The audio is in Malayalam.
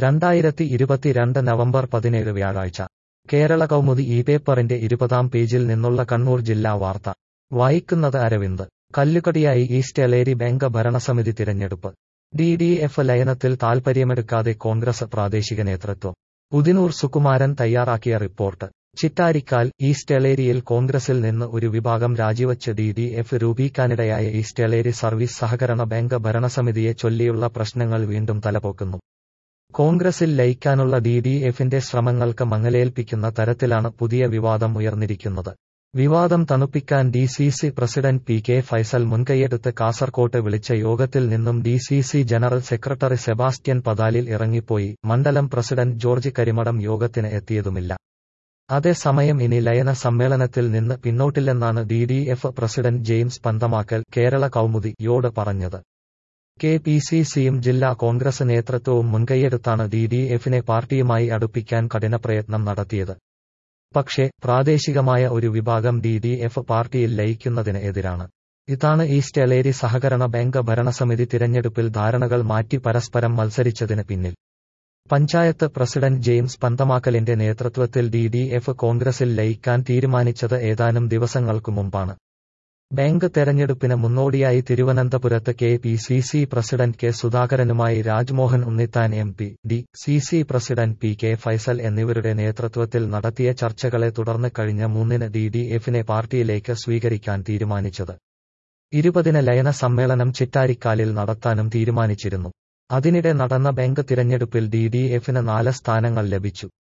രണ്ടായിരത്തി ഇരുപത്തിരണ്ട് നവംബർ പതിനേഴ് വ്യാഴാഴ്ച കേരള കൗമുദി ഈ പേപ്പറിന്റെ ഇരുപതാം പേജിൽ നിന്നുള്ള കണ്ണൂർ ജില്ലാ വാർത്ത വായിക്കുന്നത് അരവിന്ദ് കല്ലുകടിയായി ഈസ്റ്റ് എലേരി ബാങ്ക് ഭരണസമിതി തിരഞ്ഞെടുപ്പ് ഡി ഡി എഫ് ലയനത്തിൽ താൽപര്യമെടുക്കാതെ കോൺഗ്രസ് പ്രാദേശിക നേതൃത്വം ഉദിനൂർ സുകുമാരൻ തയ്യാറാക്കിയ റിപ്പോർട്ട് ചിറ്റാരിക്കാൽ ഈസ്റ്റ് എളേരിയിൽ കോൺഗ്രസിൽ നിന്ന് ഒരു വിഭാഗം രാജിവച്ച് ഡി ഡി എഫ് രൂപീക്കാനിടയായ ഈസ്റ്റ് എളേരി സർവീസ് സഹകരണ ബാങ്ക് ഭരണസമിതിയെ ചൊല്ലിയുള്ള പ്രശ്നങ്ങൾ വീണ്ടും തലപൊക്കുന്നു കോൺഗ്രസിൽ ലയിക്കാനുള്ള ഡി ഡി എഫിന്റെ ശ്രമങ്ങൾക്ക് മങ്ങലേൽപ്പിക്കുന്ന തരത്തിലാണ് പുതിയ വിവാദം ഉയർന്നിരിക്കുന്നത് വിവാദം തണുപ്പിക്കാൻ D C C president P K Faisal മുൻകൈയെടുത്ത് കാസർകോട്ട് വിളിച്ച യോഗത്തിൽ നിന്നും D C C general secretary Sebastian Pathalil ഇറങ്ങിപ്പോയി മണ്ഡലം പ്രസിഡന്റ് ജോർജ് കരിമടം യോഗത്തിന് എത്തിയതുമില്ല അതേസമയം ഇനി ലയന സമ്മേളനത്തിൽ നിന്ന് പിന്നോട്ടില്ലെന്നാണ് D D F president James Panthamakkal Kerala Kaumudi യോട് പറഞ്ഞത് കെ പി സി സിയും ജില്ലാ കോൺഗ്രസ് നേതൃത്വവും മുൻകൈയെടുത്താണ് ഡി ഡി എഫിനെ പാർട്ടിയുമായി അടുപ്പിക്കാൻ കഠിനപ്രയത്നം നടത്തിയത് പക്ഷേ പ്രാദേശികമായ ഒരു വിഭാഗം ഡി ഡി എഫ് പാർട്ടിയിൽ ലയിക്കുന്നതിന് എതിരാണ് ഇതാണ് ഈസ്റ്റ് എളേരി സഹകരണ ബാങ്ക് ഭരണസമിതി തിരഞ്ഞെടുപ്പിൽ ധാരണകൾ മാറ്റി പരസ്പരം മത്സരിച്ചതിന് പിന്നിൽ പഞ്ചായത്ത് പ്രസിഡന്റ് ജെയിംസ് പന്തമാക്കലിന്റെ നേതൃത്വത്തിൽ ഡി ഡി എഫ് കോൺഗ്രസിൽ ലയിക്കാൻ തീരുമാനിച്ചത് ഏതാനും ദിവസങ്ങൾക്കു മുമ്പാണ് ബാങ്ക് തെരഞ്ഞെടുപ്പിന് മുന്നോടിയായി തിരുവനന്തപുരത്ത് K P C C president K സുധാകരനുമായി Rajmohan Unnithan M P D C C president P K Faisal എന്നിവരുടെ നേതൃത്വത്തിൽ നടത്തിയ ചർച്ചകളെ തുടർന്ന് കഴിഞ്ഞ മൂന്നിന് ഡി ഡി എഫിനെ പാർട്ടിയിലേക്ക് സ്വീകരിക്കാൻ തീരുമാനിച്ചത് ഇരുപതിന് ലയന സമ്മേളനം ചിറ്റാരിക്കാലിൽ നടത്താനും തീരുമാനിച്ചിരുന്നു അതിനിടെ നടന്ന ബാങ്ക് തിരഞ്ഞെടുപ്പിൽ ഡി ഡി എഫിന് നാല് സ്ഥാനങ്ങൾ ലഭിച്ചു